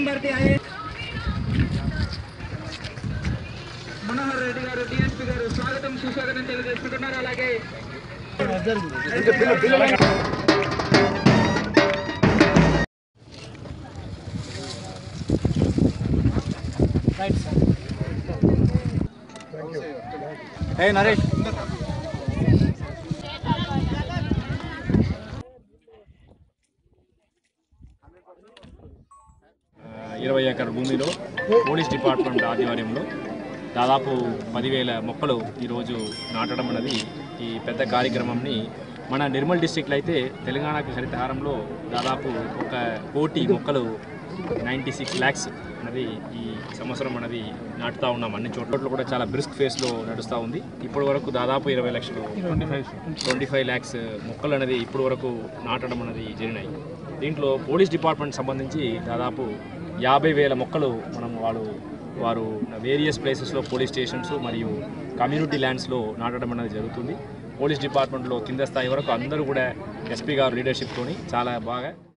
భర్తీ అయ్యే మనోహర్ రెడ్డి గారు డిఎస్పీ గారు స్వాగతం సుస్వాగతం తెలియజేసుకుంటున్నారు అలాగే ఏ నరేష్ ఇరవై ఎకరాల భూమిలో పోలీస్ డిపార్ట్మెంట్ ఆధ్వర్యంలో దాదాపు పదివేల మొక్కలు ఈరోజు నాటడం అన్నది ఈ పెద్ద కార్యక్రమంని మన నిర్మల్ డిస్టిక్లో అయితే తెలంగాణకి హరితహారంలో దాదాపు ఒక కోటి మొక్కలు నైంటీ సిక్స్ ల్యాక్స్ అన్నది ఈ సంవత్సరం అన్నది నాటుతూ ఉన్నాం అన్ని చోట్ల కూడా చాలా బ్రిస్క్ ఫేస్లో నడుస్తూ ఉంది ఇప్పటి వరకు దాదాపు ఇరవై లక్షలు twenty five twenty five lakhs మొక్కలు అనేది ఇప్పటి వరకు నాటడం అనేది జరిగినాయి దీంట్లో పోలీస్ డిపార్ట్మెంట్ సంబంధించి దాదాపు యాభై వేల మొక్కలు మనం వాళ్ళు వారు వేరియస్ ప్లేసెస్లో పోలీస్ స్టేషన్స్ మరియు కమ్యూనిటీ ల్యాండ్స్లో నాటడం అనేది జరుగుతుంది పోలీస్ డిపార్ట్మెంట్లో కింద స్థాయి వరకు అందరూ కూడా ఎస్పీ గారు లీడర్షిప్తోని చాలా బాగా